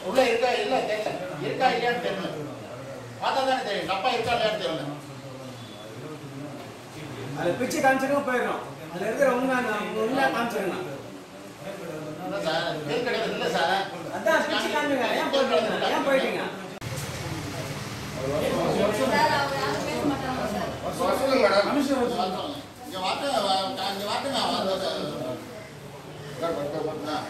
உள்ள இருக்கா இல்ல தெரியல இருக்கா இல்லையான்னு தெரியல பார்த்தா தானே தெரியும் டப்பா இருக்கா இல்லையான்னு தெரியல அதை பிச்சு காமிச்சிருங்க போயிடும் அதுல இருக்கிற உண்மை உண்மை காமிச்சிருங்க இல்ல சார் தேன் கிடையாது இல்ல சார் அதான் பிச்சு காமிங்க ஏன் போயிட்டீங்க ஏன் போயிட்டீங்க சார் அவங்க யாரும் பேச மாட்டாங்க சார் சொல்லுங்க மேடம் இங்க வாட்டுங்க வா- இங்க வாட்டுங்க வந்து- ஆ.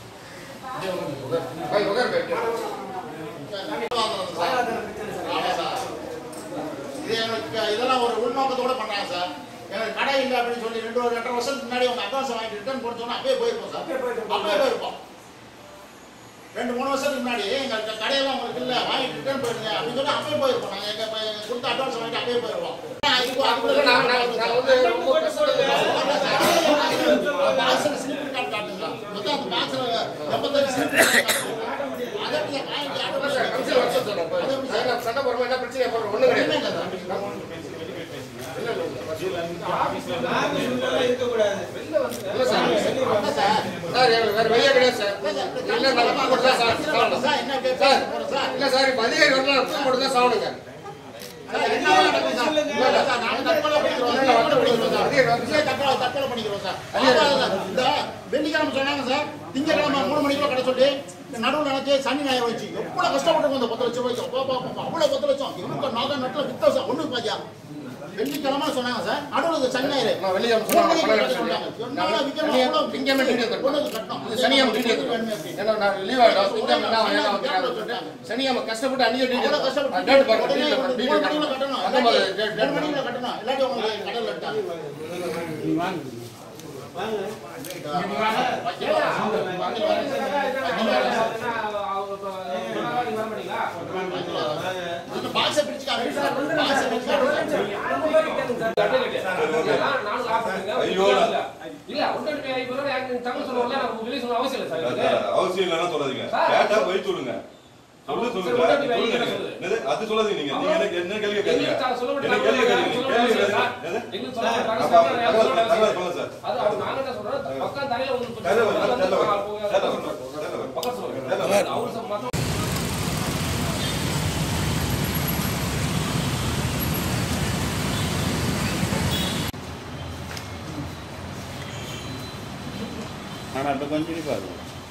போய் உட்கார் போயிட்டு வாங்குறது சார். ஆமா சார். இது எங்களுக்கு இதெல்லாம் ஒரு உள்நோக்கத்தோட பண்றாங்க சார் எங்களுக்கு கடை இல்லை அப்படின்னு சொல்லி ரெண்டு ஒரு ரெண்டரை வருஷத்துக்கு முன்னாடி உங்க அட்வான்ஸ் வாங்கிட்டு ரிட்டர்ன் கொடுத்தோம்னா அப்பயே போயிருப்போம் சார் அப்பயே போயிருப்போம். அப்பயே போயிருப்போம் ரெண்டு மூணு வருஷத்துக்கு முன்னாடி எங்களுக்கு கடையெல்லாம் உங்களுக்கு இல்லை வாங்கிட்டு ரிட்டர்ன் போயிடுங்க அப்படின்னு சொல்லி அப்பயே போயிருப்போம் நாங்கள் எங்க இப்ப எங்க கொடுத்த அட்வான்ஸ் வாங்கிட்டு அப்பயே போயிருவோம் இதுக்கு அதுக்கு நான் நான் நான் வந்து ரொம்ப கஷ்டப்பட்டு பாக்ஸ்ல ஸ்லிப் கார்டு காட்டுங்களா மொத்தம் அந்த பாக்ஸ்ல எண்பத்தஞ்சு ஸ்லிப் அதை நீங்க வாங்கி கமிஷன் வர சொல்றேன் போய். நான் சண்டை போடுறோம் என்ன பிரச்சனை போடுறோம் ஒண்ணும் கிடையாது இல்ல சார் சார் எங்களுக்கு வேற வழியே கிடையாது சார் இல்ல நான் பூ போட்டு தான் சார் சாவணும் சார் என்ன கேட்க சார் சார் இல்ல சார் இப்ப அதிகாரி வரலாம் பூ போட்டு தான் சாவணுங்க சார், என்ன நடக்குது சார்? இல்ல, இல்ல சார், நாங்க தற்கொலை பண்ணிக்கிறோம் சார், தற்கொலை பண்ணிக்கிறோம் சார். இல்ல, தற்கொலை, தற்கொலை பண்ணிக்கிறோம் சார். அதான் இந்த வெள்ளிக்கிழமை சொன்னாங்க சார், திங்கட்கிழமை மூணு மணிக்குள்ள கடை சொல்லி, இந்த நடுவுல நினைச்சு சனி ஞாயிறு வச்சு எவ்வளவு கஷ்டப்பட்டு இந்த பத்து லட்சம் ரூபாய்க்கு அப்பா, அப்பா, அப்பா, அவ்வளவு பத்து லட்சம் இவங்க நகை நட்டுல வித்தோம் சார் ஒண்ணு பாத்தியா வெள்ளிக்கிழமை சொன்னாங்க சார் நடுவுல இந்த சனி ஞாயிறு நான் வெள்ளிக்கிழமை மூணு சொன்னாங்க, மணிக்கு பணம் சொன்னாங்க. எடுத்து என்னால விக்கணும், சனிக்கிழமை அவ்வளவு திங்கட்கிழமை டிக்கெட் தரணும். கொண்டு வந்து கட்டணும். இது சனிக்கிழமை டிக்கெட் வேணுமே தரணும். அப்படி. ஏன்னா நான் லீவ் ஆயிடும் திங்கட்கிழமை என்ன ஆகும், என்ன ஆகும் தெரியாது. சனிக்கிழமை கஷ்டப்பட்டு அன்னைக்கே டிக்கெட் அவ்வளவு கஷ்டப்பட்டு டேட் பாருங்க உடனே டீட்டெயில் மூணு டீட்டெயில் மணிக்குள்ள கட்டணும். பத்தொன்பது இல்லாட்டி டேட் ரெண்டு மணிக்குள்ள கட்டணும். இல்லாட்டி உங்களுக்கு கடல்ல விட்டாங்க. அந்த பாக்ஸை பிரிச்சு காமிங்க சார். பாக்ஸை பிரிச்சு காமிங்க சார். ஐயோ. இல்ல ஒன்று தமிழ் சொல்லுவோம்ல நம்ம வெளியே சொல்ல அவசியம் இல்லை சார் இதுக்கு. அவசியம் இல்லைன்னா சொல்லாதீங்க சார். கேட்டா போய் சொல்லுங்க சொல்லு சரி, சொல்லுங்க உடனே சொல்லுங்க வெளியே நீங்க. சொல்லுது. என்னது? அது சொல்லாதீங்க நீங்க நீங்க எனக்கு என்ன கேள்வி கேட்கறீங்க எங்களுக்கு சார் சொல்ல என்ன கேள்வி கேட்கறீங்க சொல்ல கேள்வி முடியாது கேட்கறீங்க சார். என்னது? எங்களுக்கு சொல்ல மாட்டாங்க. அப்ப சார், யாரும் தகவல் சொல்ல தகவல் மாட்டாங்க. சொல்லுங்க சார் அது அவர் நாங்க என்ன சொல்றோம் பக்கம் தரையில வந்து தேர்ல வரும், தேர்ல வரும். போக- தேர்ல வரும், தேர்ல வரும். பக்கம் சொல்லுங்க தேர்ல வரும். அவர் சொ- மத்த- ஆனால் இப்போ கொஞ்சம் இருப்பாரு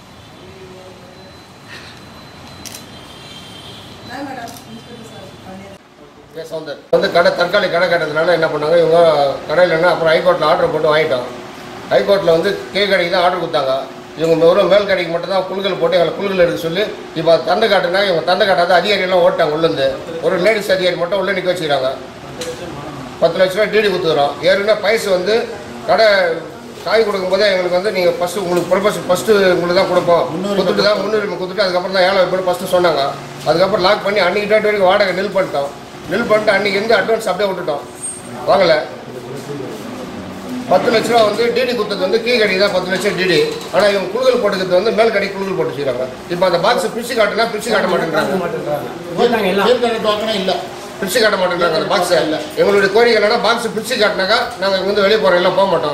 ஏ, சௌந்தர். வந்து கடை தற்காலிக கடை கட்டுறதுனால என்ன பண்ணாங்க இவங்க கடையில் என்ன அப்புறம் ஹைகோர்ட்டில் ஆர்டர் போட்டு வாங்கிட்டோம் ஹைகோர்ட்டில் வந்து கீழ் கடைக்கு தான் ஆர்டர் கொடுத்தாங்க இவங்க வெறும் மேல் கடைக்கு மட்டும் தான் புல்கள் போட்டு எங்களை புல்கள் எடுக்க சொல்லி இப்போ அது தந்தை காட்டுனா இவங்க தந்தை காட்டாத அதிகாரியெல்லாம் ஓட்டாங்க உள்ளேருந்து ஒரு லேடிஸ் அதிகாரி மட்டும் உள்ளே நிற்க வச்சுக்கிறாங்க பத்து லட்ச ரூபா டிடி கொடுத்துக்கிறோம் ஏற்கனவே பைசு வந்து கடை காய் கொடுக்கும்போதே எங்களுக்கு வந்து நீங்கள் ஃபஸ்ட்டு உங்களுக்கு ப்ரொபோஸ் ஃபஸ்ட்டு உங்களுக்கு தான் கொடுப்போம் கொடுத்துட்டு தான் முன்னுரிமை கொடுத்துட்டு அதுக்கப்புறம் தான் ஏழை வைப்போம் ஃபஸ்ட்டு சொன்னாங்க அதுக்கப்புறம் லாக் பண்ணி அன்றைக்கி டேட் வரைக்கும் வாடகை நில் பண்ணிட்டோம் நில் பண்ணிட்டு அன்றைக்கி இருந்து அட்வான்ஸ் அப்படியே விட்டுட்டோம் வாங்கலை பத்து லட்ச ரூபா வந்து டிடி கொடுத்தது வந்து கீ கடி தான் பத்து லட்சம் டிடி ஆனால் இவங்க குழுக்கள் போட்டுக்கிறது வந்து மேல் கடி குழுக்கள் போட்டு வச்சுக்கிறாங்க இப்போ அந்த பாக்ஸ் பிரிச்சு காட்டுனா பிரிச்சு காட்ட மாட்டேங்கிறாங்க போட்டாங்க எல்லாம் தீர்க்கணி டோக்கனே இல்ல பிரிச்சு காட்ட மாட்டேங்கிறாங்க அந்த பாக்ஸை இல்லை எங்களுடைய கோரிக்கை என்னன்னா பாக்ஸ் பிரிச்சு காட்டினாக்கா நாங்கள் இங்க வந்து வெளியே போகிறோம் எல்லாம் போக மாட்டோம்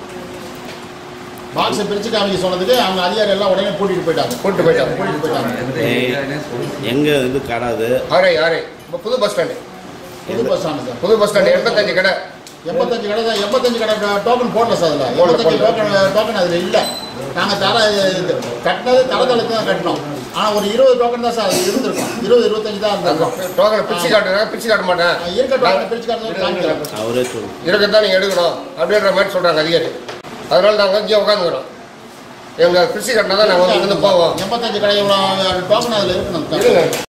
பாக்ஸை பிரிச்சு காமிக்க சொன்னதுக்கு அவங்க அதிகாரி எல்லாம் உடனே கூட்டிட்டு போயிட்டாங்க கூட்டிட்டு போயிட்டாங்க கூட்டிட்டு போயிட்டாங்க எங்கே இது கடாது ஆரே ஆரே இப்போ புது பஸ் ஸ்டாண்டு புது பஸ் ஸ்டாண்டு சார் புது பஸ் ஸ்டாண்டு எண்பத்தஞ்சு கடை எண்பத்தஞ்சு கடை தான் எண்பத்தஞ்சு கடை டோக்கன் போடல சார் அதில் போடல, எண்பத்தஞ்சு போடல. டோக்கன் டோக்கன் அதில் இல்லை நாங்கள் தர இது கட்டினது தரதளத்து தான் கட்டினோம் ஆனால் ஒரு இருபது டோக்கன் தான் சார் அது இருந்திருக்கும் இருபது இருபத்தஞ்சு தான் அந்த இருந்திருக்கும் டோக்கனை பிரிச்சு காட்டுனா பிரிச்சு காட்ட மாட்டேன் இருக்க டோக்கனை பிரிச்சு காட்டுறது காமிக்கிறேன் அவரே சொல்லு இருக்கத்தான் நீங்கள் எடுக்கணும் அப்படின்ற மாதிரி சொல்கிறாங்க அதிகாரி அதனால நாங்கள் இங்கே உட்காந்துக்கிறோம் எங்கள் பிரிச்சு காட்டினா தான் நாங்கள் வந்து போவோம் எண்பத்தஞ்சு கடை டோக்கன் அதில் இருக்கணும் இருங்க